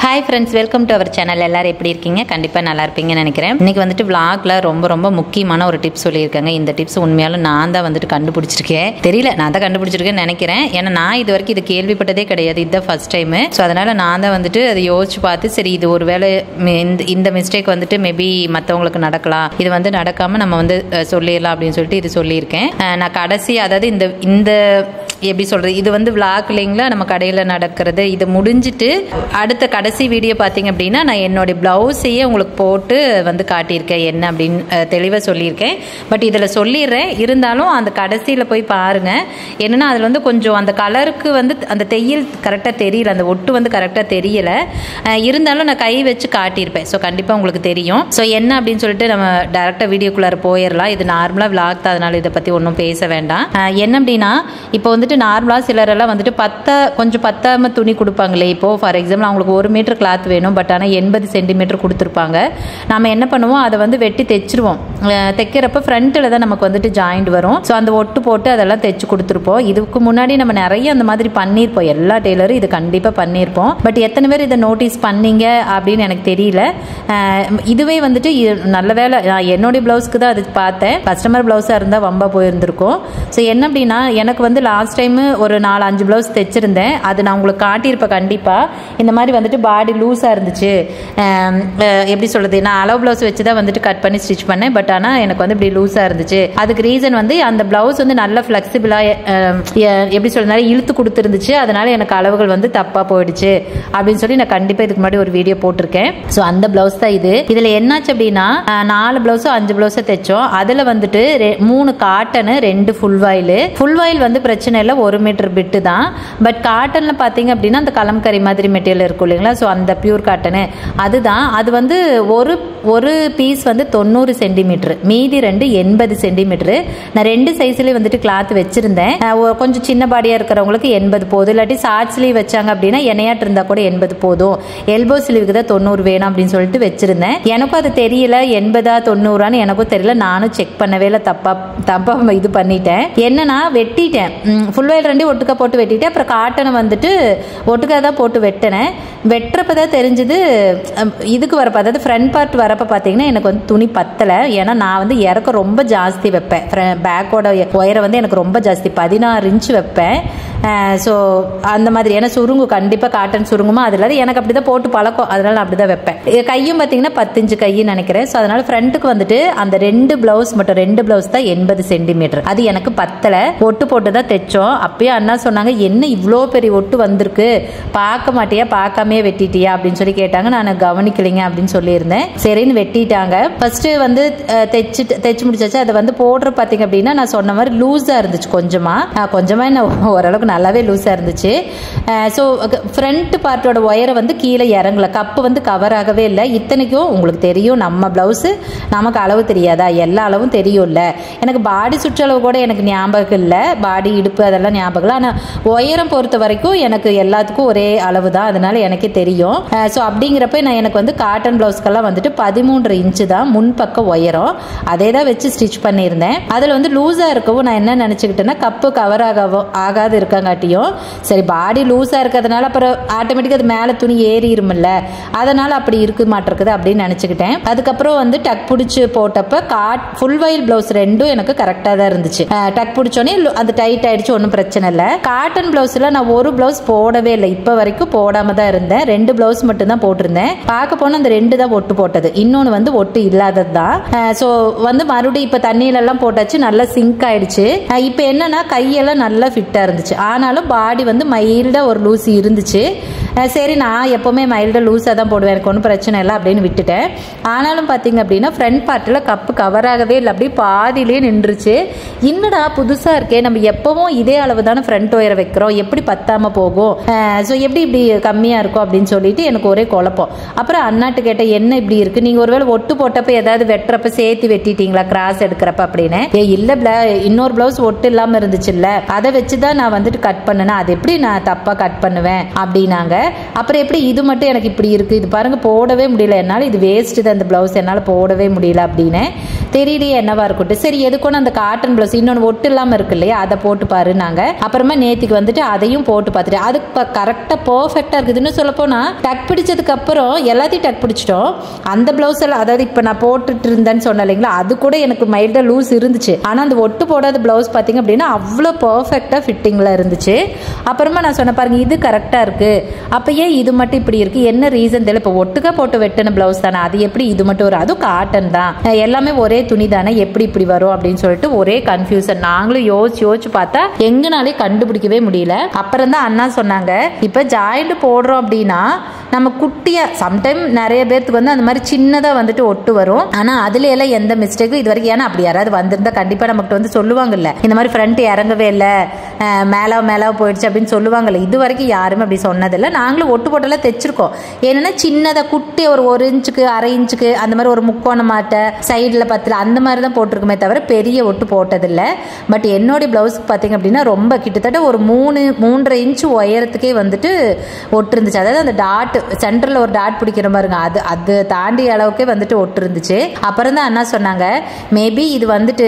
hi friends welcome to our channel எல்லாரும் எப்படி இருக்கீங்க கண்டிப்பாக நல்லா இருப்பீங்கன்னு நினைக்கிறேன் இன்னைக்கு வந்துட்டு vlogல ரொம்ப ரொம்ப முக்கியமான ஒரு டிப்ஸ் சொல்லியிருக்காங்க இந்த டிப்ஸ் உண்மையாலும் நான் தான் வந்துட்டு கண்டுபிடிச்சிருக்கேன் தெரியல நான் தான் கண்டுபிடிச்சிருக்கேன்னு நினைக்கிறேன் ஏன்னா நான் இது வரைக்கும் இது கேள்விப்பட்டதே கிடையாது இதுதான் ஃபர்ஸ்ட் டைம் ஸோ அதனால நான் தான் வந்துட்டு அதை யோசிச்சு பார்த்து சரி இது ஒரு வேளை இந்த இந்த மிஸ்டேக் வந்துட்டு மேபி மற்றவங்களுக்கு நடக்கலாம் இது வந்து நடக்காம நம்ம வந்து அஹ், சொல்லிடலாம் அப்படின்னு சொல்லிட்டு இது சொல்லியிருக்கேன் அஹ், நான் கடைசி அதாவது இந்த இந்த எப்படி சொல்றது இது வந்து விளாக் இல்லைங்களா நம்ம கடையில் நடக்கிறது இது முடிஞ்சிட்டு அடுத்த கடைசி வீடியோ பார்த்தீங்க அப்படின்னா நான் என்னுடைய ப்ளவுஸையே உங்களுக்கு போட்டு வந்து காட்டியிருக்கேன் என்ன அப்படின்னு அஹ், தெளிவாக சொல்லியிருக்கேன் பட் இதில் சொல்லிடுறேன் இருந்தாலும் அந்த கடைசியில் போய் பாருங்க என்னன்னா அதில் வந்து கொஞ்சம் அந்த கலருக்கு வந்து அந்த தையல் கரெக்டாக தெரியல அந்த ஒட்டு வந்து கரெக்டாக தெரியல அஹ், இருந்தாலும் நான் கை வச்சு காட்டியிருப்பேன் ஸோ கண்டிப்பாக உங்களுக்கு தெரியும் ஸோ என்ன அப்படின்னு சொல்லிட்டு நம்ம டேரெக்டாக வீடியோக்குள்ளார போயிடலாம் இது நார்மலாக விளாக் தான் அதனால இதை பற்றி ஒன்றும் பேச வேண்டாம் அஹ், என்ன அப்படின்னா இப்போ வந்துட்டு நார்மலாக சிலரெல்லாம் வந்துட்டு பத்த கொஞ்சம் பத்தாம துணி கொடுப்பாங்களே இப்போ ஃபார் எக்ஸாம்பிள் அவங்களுக்கு ஒரு மீட்டர் கிளாத் வேணும் பட் ஆனால் எண்பது சென்டிமீட்டர் கொடுத்துருப்பாங்க நம்ம என்ன பண்ணுவோம் அதை வந்து வெட்டி தைச்சிருவோம் அஹ், தைக்கிறப்ப ஃப்ரண்ட்டில் தான் நமக்கு வந்துட்டு ஜாயிண்ட் வரும் ஸோ அந்த ஒட்டு போட்டு அதெல்லாம் தைச்சு கொடுத்துருப்போம் இதுக்கு முன்னாடி நம்ம நிறைய அந்த மாதிரி பண்ணியிருப்போம் எல்லா டெய்லரும் இது கண்டிப்பாக பண்ணியிருப்போம் பட் எத்தனை பேர் இதை நோட்டீஸ் பண்ணீங்க அப்படின்னு எனக்கு தெரியல அஹ், இதுவே வந்துட்டு இ- நல்ல வேலை நான் என்னுடைய ப்ளவுஸ்க்கு தான் அது பார்த்தேன் கஸ்டமர் ப்ளவுஸாக இருந்தால் வம்பா போயிருந்திருக்கும் ஸோ என்ன அப்படின்னா எனக்கு வந்து லாஸ்ட் டைமு ஒரு நாலு அஞ்சு ப்ளவுஸ் தைச்சிருந்தேன் அது நான் உங்களுக்கு காட்டியிருப்பேன் கண்டிப்பாக இந்த மாதிரி வந்துட்டு பாடி லூஸாக இருந்துச்சு அஹ், அஹ், எப்படி சொல்கிறது நான் அளவு ப்ளவுஸ் வச்சு தான் வந்துட்டு கட் பண்ணி ஸ்டிச் பண்ணேன் பட் ஆனால் எனக்கு வந்து இப்படி லூஸாக இருந்துச்சு அதுக்கு ரீசன் வந்து அந்த ப்ளவுஸ் வந்து நல்ல ஃப்ளெக்சிபிளாக எப்படி சொல்றது இழுத்து கொடுத்துருந்துச்சு அதனால எனக்கு அளவுகள் வந்து தப்பாக போயிடுச்சு அப்படின்னு சொல்லி நான் கண்டிப்பாக இதுக்கு முன்னாடி ஒரு வீடியோ போட்டிருக்கேன் ஸோ அந்த ப்ளவுஸ் தான் இது இதில் என்னாச்சு அப்படின்னா அஹ், நாலு ப்ளவுஸோ அஞ்சு ப்ளவுஸோ தைச்சோம் அதில் வந்துட்டு ரெ- மூணு காட்டனு ரெண்டு ஃபுல் வாயில் ஃபுல் வாயில் வந்து பிரச்சனை இல்லை ஒரு மீட்டர் பிட்டு தான் பட் காட்டனில் பார்த்தீங்க அப்படின்னா அந்த கலம்கரி மாதிரி மெட்டீரியல் இருக்கும் இல்லைங்களா ஸோ அந்த பியூர் காட்டனு அதுதான் அது வந்து ஒரு ஒரு பீஸ் வந்து தொண்ணூறு சென்டிமீட்டர் மீதி ரெண்டு எண்பது சென்டிமீட்டர் நான் ரெண்டு சைஸ்லேயே வந்துட்டு கிளாத் வச்சிருந்தேன் அஹ் ஒ- கொஞ்சம் சின்ன பாடியாக இருக்கிறவங்களுக்கு எண்பது போதும் இல்லாட்டி ஷார்ட் ஸ்லீவ் வச்சாங்க அப்படின்னா எனையாட்டு இருந்தால் கூட எண்பது போதும் எல்போ ஸ்லீவுக்கு தான் தொண்ணூறு வேணும் அப்படின்னு சொல்லிட்டு வச்சிருந்தேன் எனக்கும் அது தெரியல எண்பதா தொண்ணூறான்னு எனக்கும் தெரியல நானும் செக் பண்ணவே இல்லை தப்பா தப்பா இது பண்ணிட்டேன் என்னன்னா வெட்டிட்டேன் ஃபுல் வயல் ரெண்டையும் ஒட்டுக்கா போட்டு வெட்டிட்டேன் அப்புறம் காட்டனை வந்துட்டு ஒட்டுக்கா தான் போட்டு வெட்டினேன் வெட்டுறப்ப தான் தெரிஞ்சது இதுக்கு வரப்ப அதாவது ஃப்ரண்ட் பார்ட் வரப்ப பார்த்தீங்கன்னா எனக்கு வந்து துணி பத்தலை ஏன்னா நான் வந்து இறக்கம் ரொம்ப ஜாஸ்தி வைப்பேன் பேக்கோட ஒயரை வந்து எனக்கு ரொம்ப ஜாஸ்தி பதினாறு இன்ச் வைப்பேன் ஸோ அந்த மாதிரி ஏன்னா சுருங்கு கண்டிப்பாக காட்டன் சுருங்குமா அதில் எனக்கு அப்படி தான் போட்டு பழக்கம் அதனால நான் அப்படி தான் வைப்பேன் இது கையும் பார்த்தீங்கன்னா பத்தஞ்சு கைன்னு நினைக்கிறேன் ஸோ அதனால ஃப்ரண்ட்டுக்கு வந்துட்டு அந்த ரெண்டு பிளவுஸ் மட்டும் ரெண்டு பிளவுஸ் தான் எண்பது சென்டிமீட்டர் அது எனக்கு பத்தலை ஒட்டு போட்டு தான் தைச்சோம் அப்பயே அண்ணா சொன்னாங்க என்ன இவ்வளோ பெரிய ஒட்டு வந்திருக்கு பார்க்க மாட்டியா பார்க்காமே வெட்டிட்டியா அப்படின்னு சொல்லி கேட்டாங்க நான் கவனிக்கலைங்க அப்படின்னு சொல்லியிருந்தேன் சரின்னு வெட்டிட்டாங்க ஃபர்ஸ்ட் வந்து அஹ், தைச்சிட்டு தைச்சு முடிச்சாச்சு அதை வந்து போடுற பார்த்தீங்க அப்படின்னா நான் சொன்ன மாதிரி லூஸாக இருந்துச்சு கொஞ்சமா அஹ், கொஞ்சமா என்ன ஓரளவுக்கு நல்லாவே லூஸாக இருந்துச்சு ஸோ ஃப்ரண்ட் பார்ட்டோட ஒயரை வந்து கீழே இறங்கல கப்பு வந்து கவர் ஆகவே இல்லை இத்தனைக்கும் உங்களுக்கு தெரியும் நம்ம ப்ளவுஸு நமக்கு அளவு தெரியாதா எல்லா அளவும் தெரியும்ல எனக்கு பாடி சுற்றளவு கூட எனக்கு ஞாபகம் இல்லை பாடி இடுப்பு அதெல்லாம் ஞாபகம் இல்லை ஆனால் உயரம் பொறுத்த வரைக்கும் எனக்கு எல்லாத்துக்கும் ஒரே அளவு தான் அதனால எனக்கே தெரியும் ஸோ அப்படிங்கிறப்ப நான் எனக்கு வந்து காட்டன் ப்ளவுஸ்க்கெல்லாம் வந்துட்டு பதிமூன்று இன்ச்சு தான் முன்பக்க உயரம் அதே தான் வச்சு ஸ்டிச் பண்ணியிருந்தேன் அதில் வந்து லூஸாக இருக்கவும் நான் என்ன நினச்சிக்கிட்டேன்னா கப்பு கவர் ஆகவோ ஆகாது இருக்கங்காட்டியும் சரி பாடி லூஸாக இருக்கிறதுனால அப்புறம் ஆட்டோமேட்டிக்காக அது மேலே துணி ஏறிடும்ல அதனால் அப்படி இருக்க மாட்டிருக்குது அப்படின்னு நினச்சிக்கிட்டேன் அதுக்கப்புறம் வந்து டக் பிடிச்சி போட்டப்ப காட் ஃபுல் வயல் ப்ளவுஸ் ரெண்டும் எனக்கு கரெக்டாக தான் இருந்துச்சு அஹ் டக் பிடிச்சோன்னே அது டைட் ஆயிடுச்சு ஒன்றும் பிரச்சனை இல்லை காட்டன் ப்ளவுஸில் நான் ஒரு ப்ளவுஸ் போடவே இல்லை இப்போ வரைக்கும் போடாம தான் இருந்தேன் ரெண்டு ப்ளவுஸ் மட்டும் தான் போட்டிருந்தேன் பார்க்க போனால் அந்த ரெண்டு தான் ஒட்டு போட்டது இன்னொன்று வந்து ஒட்டு இல்லாதது தான் ஸோ வந்து மறுபடியும் இப்போ தண்ணியிலெல்லாம் போட்டாச்சு நல்லா சிங்க் ஆயிடுச்சு அஹ் இப்போ என்னன்னா கையெல்லாம் நல்லா ஃபிட்டாக இருந்துச்சு ஆனாலும் பாடி வந்து மைல்டாக ஒரு லூஸ் இருந்துச்சு அஹ் சரி நான் எப்போவுமே மைல்டாக லூஸாக தான் போடுவேன் எனக்கு ஒன்றும் பிரச்சனை இல்லை அப்படின்னு விட்டுட்டேன் ஆனாலும் பார்த்தீங்க அப்படின்னா ஃப்ரண்ட் பார்ட்டில் கப்பு கவர் ஆகவே இல்லை அப்படியே பாதியிலே நின்றுச்சு என்னடா புதுசாக இருக்கே நம்ம எப்பவும் இதே அளவு தானே ஃப்ரண்ட் ஒயரை வைக்கிறோம் எப்படி பத்தாம போகும் ஸோ எப்படி இப்படி கம்மியாக இருக்கும் அப்படின்னு சொல்லிட்டு எனக்கு ஒரே குழப்பம் அப்புறம் அண்ணாட்டு கேட்டேன் என்ன இப்படி இருக்கு நீங்கள் ஒருவேளை ஒட்டு போட்டப்ப ஏதாவது வெட்டுறப்ப சேர்த்து வெட்டிட்டீங்களா கிராஸ் எடுக்கிறப்ப அப்படின்னு ஏ இல்லை ப்ள இன்னொரு ப்ளவுஸ் ஒட்டு இல்லாமல் இருந்துச்சுல்ல அதை வச்சு தான் நான் வந்துட்டு கட் பண்ணினேன் அது எப்படி நான் தப்பாக கட் பண்ணுவேன் அப்படின்னாங்க அப்புறம் எப்படி இது மட்டும் எனக்கு இப்படி இருக்கு இது பாருங்க போடவே முடியல என்னால் இது வேஸ்ட் தான் இந்த ப்ளவுஸ் என்னால் போடவே முடியல அப்படின்னு தெரியலையே என்னவா இருக்கட்டும் சரி எதுக்கும் அந்த காட்டன் ப்ளவுஸ் இன்னொன்று ஒட்டு இல்லாமல் இருக்கு இல்லையா அதை போட்டு பாருனாங்க அப்புறமா நேத்திக்கு வந்துட்டு அதையும் போட்டு பார்த்துட்டு அது கரெக்டாக பர்ஃபெக்டாக இருக்குதுன்னு சொல்லப்போனா டக் பிடிச்சதுக்கு அப்புறம் எல்லாத்தையும் டக் பிடிச்சிட்டோம் அந்த ப்ளவுஸ் எல்லாம் அதாவது இப்போ நான் போட்டுட்டு இருந்தேன்னு சொன்னேன் இல்லைங்களா அது கூட எனக்கு மைல்டாக லூஸ் இருந்துச்சு ஆனால் அந்த ஒட்டு போடாத ப்ளவுஸ் பார்த்தீங்க அப்படின்னா அவ்வளோ பர்ஃபெக்டாக ஃபிட்டிங்கில் இருந்துச்சு அப்புறமா நான் சொன்ன பாருங்க இது கரெக்டாக இருக்கு அப்போ ஏன் இது மட்டும் இப்படி இருக்கு என்ன ரீசன் தெரியல இப்போ ஒட்டுக்கா போட்டு வெட்டின ப்ளவுஸ் தானே அது எப்படி இது மட்டும் வரும் அதுவும் காட்டன் தான் அஹ் எல்லாமே ஒரே துணி தானே எப்படி இப்படி வரும் அப்படின்னு சொல்லிட்டு ஒரே கன்ஃபியூசன் நாங்களும் யோசிச்சு யோசிச்சு பார்த்தா எங்கனாலே கண்டுபிடிக்கவே முடியல அப்புறம் தான் அண்ணா சொன்னாங்க இப்போ ஜாயிண்ட் போடுறோம் அப்படின்னா நம்ம குட்டியா சம்டைம் நிறைய பேர்த்துக்கு வந்து அந்த மாதிரி சின்னதாக வந்துட்டு ஒட்டு வரும் ஆனால் அதுல எல்லாம் எந்த மிஸ்டேக்கும் இது வரைக்கும் ஏன்னா அப்படி யாராவது வந்திருந்தா கண்டிப்பாக நமக்கு வந்து சொல்லுவாங்கல்ல இந்த மாதிரி ஃப்ரண்ட் இறங்கவே இல்லை மேலே மேலே போயிடுச்சு அப்படின்னு சொல்லுவாங்கல்ல இது வரைக்கும் யாருமே அப்படி சொன்னதில்லை நாங்களும் ஒட்டு போட்டெல்லாம் தைச்சிருக்கோம் ஏன்னா சின்னதாக குட்டி ஒரு ஒரு இன்ச்சுக்கு அரை இன்ச்சுக்கு அந்த மாதிரி ஒரு முக்கோண மாட்டை சைடில் பத்தில் அந்த மாதிரி தான் போட்டிருக்குமே தவிர பெரிய ஒட்டு போட்டதில்லை பட் என்னுடைய ப்ளவுஸ்க்கு பார்த்தீங்க அப்படின்னா ரொம்ப கிட்டத்தட்ட ஒரு மூணு மூன்றரை இன்ச்சு உயரத்துக்கே வந்துட்டு ஒட்டு இருந்துச்சு அதாவது அந்த டாட் சென்டரில் ஒரு டாட் பிடிக்கிற பாருங்க அது அது தாண்டி அளவுக்கே வந்துட்டு ஒட்டு இருந்துச்சு அப்புறம் தான் அண்ணா சொன்னாங்க மேபி இது வந்துட்டு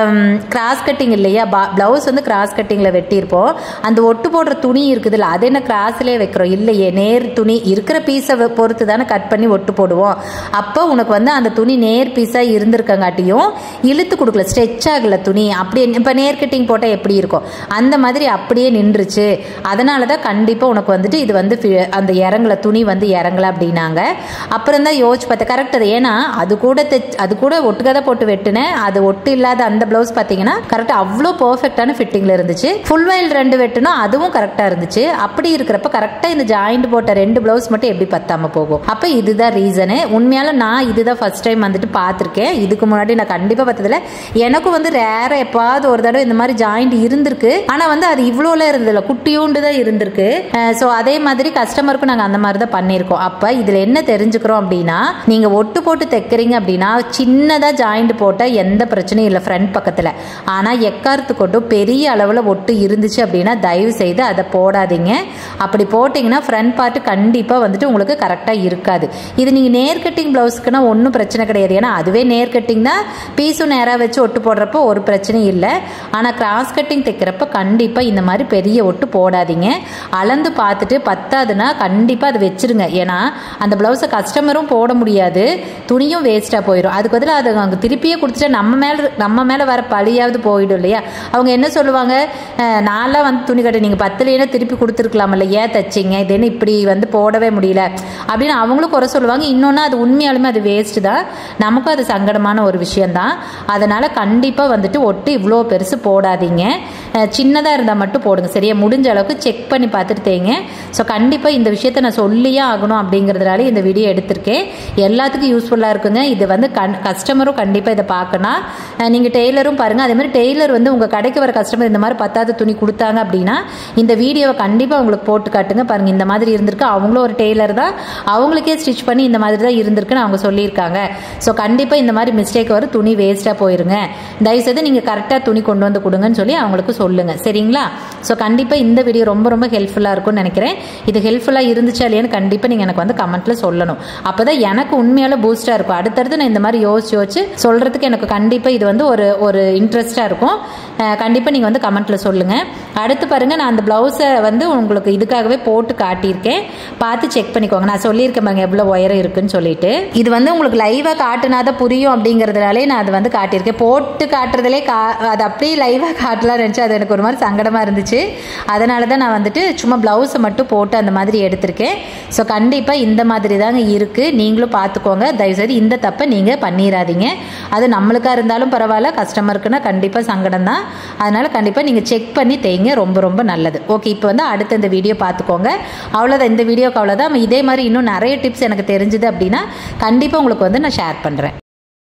கிராஸ் கட்டிங் இல்லையா ப்ளவுஸ் வந்து கிராஸ் கட்டிங்கில் வெட்டியிருப்போம் அந்த ஒட்டு போடுற துணி இருக்குதுல்ல அது என்ன கிராஸ்லேயே வைக்கிறோம் இல்லையே நேர் துணி இருக்கிற பீஸை பொறுத்து தானே கட் பண்ணி ஒட்டு போடுவோம் அப்போ உனக்கு வந்து அந்த துணி நேர் பீஸாக இருந்திருக்கங்காட்டியும் இழுத்து கொடுக்கல ஸ்ட்ரெச் ஆகல துணி அப்படி இப்போ நேர் கட்டிங் போட்டால் எப்படி இருக்கும் அந்த மாதிரி அப்படியே நின்றுச்சு அதனால தான் கண்டிப்பாக உனக்கு வந்துட்டு இது வந்து fi- அந்த இறங்கல துணி வந்து இறங்கல அப்படின்னாங்க அப்புறம் தான் யோசிச்சு பார்த்தேன் கரெக்ட் அது ஏன்னா அது கூட தைச் அது கூட ஒட்டுக்கதை போட்டு வெட்டினேன் அது ஒட்டு இல்லாத அந்த ப்ளவுஸ் பார்த்தீங்கன்னா கரெக்டாக அவ்வளோ பர்ஃபெக்டான ஃபிட்டிங்கில் இருந்துச்சு ஃபுல் வயல் ரெண்டு வெட்டினா அதுவும் கரெக்டாக இருந்துச்சு அப்படி இருக்கிறப்ப கரெக்டாக இந்த ஜாயிண்ட் போட்ட ரெண்டு ப்ளவுஸ் மட்டும் எப்படி பத்தாம போகும் அப்போ இதுதான் ரீசனு உண்மையால நான் இதுதான் ஃபர்ஸ்ட் டைம் வந்துட்டு பார்த்துருக்கேன் இதுக்கு முன்னாடி நான் கண்டிப்பாக பார்த்ததில்ல எனக்கும் வந்து ரேர எப்பாவது ஒரு தடவை இந்த மாதிரி ஜாயிண்ட் இருந்திருக்கு ஆனால் வந்து அது இவ்வளோல இருந்ததில்ல குட்டியோண்டு தான் இருந்திருக்கு ஸோ அதே மாதிரி கஸ்டமருக்கும் நாங்கள் அந்த மாதிரி தான் பண்ணியிருக்கோம் அப்போ இதில் என்ன தெரிஞ்சுக்கிறோம் அப்படின்னா நீங்கள் ஒட்டு போட்டு தைக்கிறீங்க அப்படின்னா சின்னதாக ஜாயிண்ட் போட்டால் எந்த பிரச்சனையும் இல்லை ஃப்ரண்ட் பக்கத்தில் ஆனால் எக்காரத்து கொண்டும் பெரிய அளவில் ஒட்டு இருந்துச்சு அப்படின்னா தயவு செய்து அதை போடாதீங்க அப்படி போட்டிங்கன்னா ஃப்ரண்ட் பார்ட் கண்டிப்பாக வந்துட்டு உங்களுக்கு கரெக்டாக இருக்காது இது நீங்கள் நேர் கட்டிங் ப்ளவுஸ்க்குனா ஒன்றும் பிரச்சனை கிடையாது ஏன்னா அதுவே நேர் கட்டிங் தான் பீஸும் நேராக வச்சு ஒட்டு போடுறப்போ ஒரு பிரச்சனையும் இல்லை ஆனால் கிராஸ் கட்டிங் தைக்கிறப்ப கண்டிப்பாக இந்த மாதிரி பெரிய ஒட்டு போடாதீங்க அளந்து பார்த்துட்டு பத்தாதுன்னா கண்டிப்பாக அதை வச்சிருங்க ஏன்னா அந்த ப்ளவுஸை கஸ்டமரும் போட முடியாது துணியும் வேஸ்ட்டாக போயிடும் அதுக்கு பதிலாக அதை அங்கே திருப்பியே கொடுத்துட்டா நம்ம மேலே நம்ம மேலே வர பழியாவது போயிடும் இல்லையா அவங்க என்ன சொல்லுவாங்க அஹ், நான்லாம் வந்து துணி கட்ட நீங்கள் பத்துலேயே திருப்பி கொடுத்துருக்கலாமல்ல ஏன் தைச்சிங்க இது என்ன இப்படி வந்து போடவே முடியல அப்படின்னு அவங்களும் குறை சொல்லுவாங்க இன்னொன்று அது உண்மையாலுமே அது வேஸ்ட்டு தான் நமக்கும் அது சங்கடமான ஒரு விஷயம்தான் அதனால் கண்டிப்பாக வந்துட்டு ஒட்டு இவ்வளோ பெருசு போடாதீங்க சின்னதாக இருந்தால் மட்டும் போடுங்க சரியா முடிஞ்ச அளவுக்கு செக் பண்ணி பார்த்துட்டு தேங்க ஸோ கண்டிப்பாக இந்த விஷயத்த நான் சொல்லியே ஆகணும் அப்படிங்கிறதுனால இந்த வீடியோ எடுத்திருக்கேன் எல்லாத்துக்கும் யூஸ்ஃபுல்லாக இருக்குங்க இது வந்து கண் கஸ்டமரும் கண்டிப்பாக இதை பார்க்கணும் நீங்கள் டெய்லரும் பாருங்கள் அதே மாதிரி டெய்லர் வந்து உங்கள் கடைக்கு வர கஸ்டமர் இந்த மாதிரி பத்தாவது துணி கொடுத்தாங்க அப்படின்னா இந்த வீடியோவை கண்டிப்பாக உங்களுக்கு போட்டு காட்டுங்க பாருங்கள் இந்த மாதிரி இருந்திருக்கு அவங்களும் ஒரு டெய்லர் தான் அவங்களுக்கே ஸ்டிச் பண்ணி இந்த மாதிரி தான் இருந்திருக்குன்னு அவங்க சொல்லியிருக்காங்க ஸோ கண்டிப்பாக இந்த மாதிரி மிஸ்டேக் வரும் துணி வேஸ்ட்டாக போயிருங்க தயவுசெய்து நீங்கள் கரெக்டாக துணி கொண்டு வந்து கொடுங்கன்னு சொல்லி அவங்களுக்கு சொல்லுங்கள் சரிங்களா ஸோ கண்டிப்பாக இந்த வீடியோ ரொம்ப ரொம்ப ஹெல்ப்ஃபுல்லாக இருக்கும்னு நினைக்கிறேன் இது ஹெல்ப்ஃபுல்லாக இருந்துச்சா இல்லையான்னு கண்டிப்பாக நீங்கள் எனக்கு வந்து கமெண்ட்டில் சொல்லணும் அப்போ தான் எனக்கு உண்மையால பூஸ்ட்டாக இருக்கும் அடுத்தடுத்து நான் இந்த மாதிரி யோசிச்சு யோசிச்சு சொல்கிறதுக்கு எனக்கு கண்டிப்பாக இது வந்து ஒரு ஒரு இன்ட்ரெஸ்ட்டாக இருக்கும் கண்டிப்பாக நீங்கள் வந்து கமெண்ட்டில் சொல்லுங்கள் அடுத்து பாருங்கள் நான் அந்த ப்ளவுஸை வந்து உங்களுக்கு இதுக்காகவே போட்டு காட்டியிருக்கேன் பார்த்து செக் பண்ணிக்கோங்க நான் சொல்லியிருக்கேன் பாருங்க எவ்வளோ உயரம் இருக்குன்னு சொல்லிட்டு இது வந்து உங்களுக்கு லைவாக காட்டுனாதான் புரியும் அப்படிங்கிறதுனாலே நான் அது வந்து காட்டியிருக்கேன் போட்டு காட்டுறதுலே கா அது அப்படியே லைவாக காட்டலாம்னு நினச்சி அது எனக்கு ஒரு மாதிரி சங்கடமாக இருந்துச்சு அதனால தான் நான் வந்துட்டு சும்மா ப்ளவுஸை மட்டும் போட்டு அந்த மாதிரி எடுத்திருக்கேன் ஸோ கண்டிப்பாக இந்த மாதிரி தாங்க இருக்குது நீங்களும் பார்த்துக்கோங்க தயவுசெய்து இந்த தப்பை நீங்கள் பண்ணிடாதீங்க அது நம்மளுக்காக இருந்தாலும் பரவாயில்ல கஸ்டமருக்குன்னா கண்டிப்பாக சங்கடம் தான் அதனால் கண்டிப்பாக நீங்கள் செக் பண்ணி தேய்ங்க ரொம்ப ரொம்ப நல்லது ஓகே இப்போ வந்து அடுத்த இந்த வீடியோ பார்த்துக்கோங்க அவ்வளோதான் இந்த வீடியோக்கு அவ்வளோதான் இதே மாதிரி இன்னும் நிறைய டிப்ஸ் எனக்கு தெரிஞ்சுது அப்படின்னா கண்டிப்பாக உங்களுக்கு வந்து நான் ஷேர் பண்ணுறேன்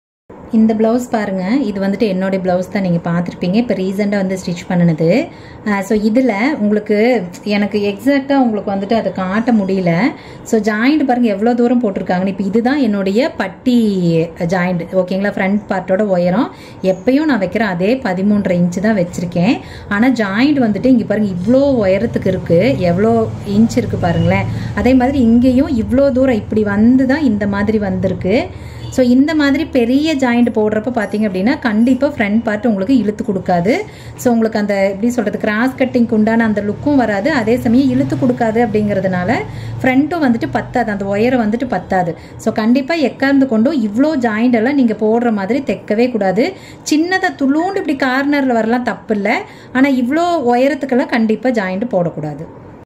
இந்த ப்ளவுஸ் பாருங்கள் இது வந்துட்டு என்னுடைய ப்ளவுஸ் தான் நீங்கள் பார்த்துருப்பீங்க இப்போ ரீசெண்டாக வந்து ஸ்டிச் பண்ணினது ஸோ இதில் உங்களுக்கு எனக்கு எக்ஸாக்டாக உங்களுக்கு வந்துட்டு அதை காட்ட முடியல ஸோ ஜாயிண்ட் பாருங்கள் எவ்வளோ தூரம் போட்டிருக்காங்கன்னு இப்போ இதுதான் என்னுடைய பட்டி ஜாயிண்ட் ஓகேங்களா ஃப்ரண்ட் பார்ட்டோட உயரம் எப்பயும் நான் வைக்கிற அதே பதிமூன்றரை இன்ச்சு தான் வச்சுருக்கேன் ஆனால் ஜாயிண்ட் வந்துட்டு இங்கே பாருங்கள் இவ்வளோ உயரத்துக்கு இருக்குது எவ்வளோ இன்ச் இருக்குது பாருங்களேன் அதே மாதிரி இங்கேயும் இவ்வளோ தூரம் இப்படி வந்து தான் இந்த மாதிரி வந்திருக்கு ஸோ இந்த மாதிரி பெரிய ஜாயிண்ட் போடுறப்ப பார்த்தீங்க அப்படின்னா கண்டிப்பாக ஃப்ரண்ட் பார்ட் உங்களுக்கு இழுத்து கொடுக்காது ஸோ உங்களுக்கு அந்த எப்படி சொல்கிறது கிராஸ் கட்டிங்க்கு உண்டான அந்த லுக்கும் வராது அதே சமயம் இழுத்து கொடுக்காது அப்படிங்கிறதுனால ஃப்ரண்ட்டும் வந்துட்டு பத்தாது அந்த ஒயரை வந்துட்டு பத்தாது ஸோ கண்டிப்பாக எக்கார்ந்து கொண்டும் இவ்வளோ ஜாயிண்ட் எல்லாம் நீங்கள் போடுற மாதிரி தைக்கவே கூடாது சின்னதாக துளூண்டு இப்படி கார்னரில் வரலாம் தப்பு இல்லை ஆனால் இவ்வளோ உயரத்துக்கெல்லாம் கண்டிப்பாக ஜாயிண்ட் போடக்கூடாது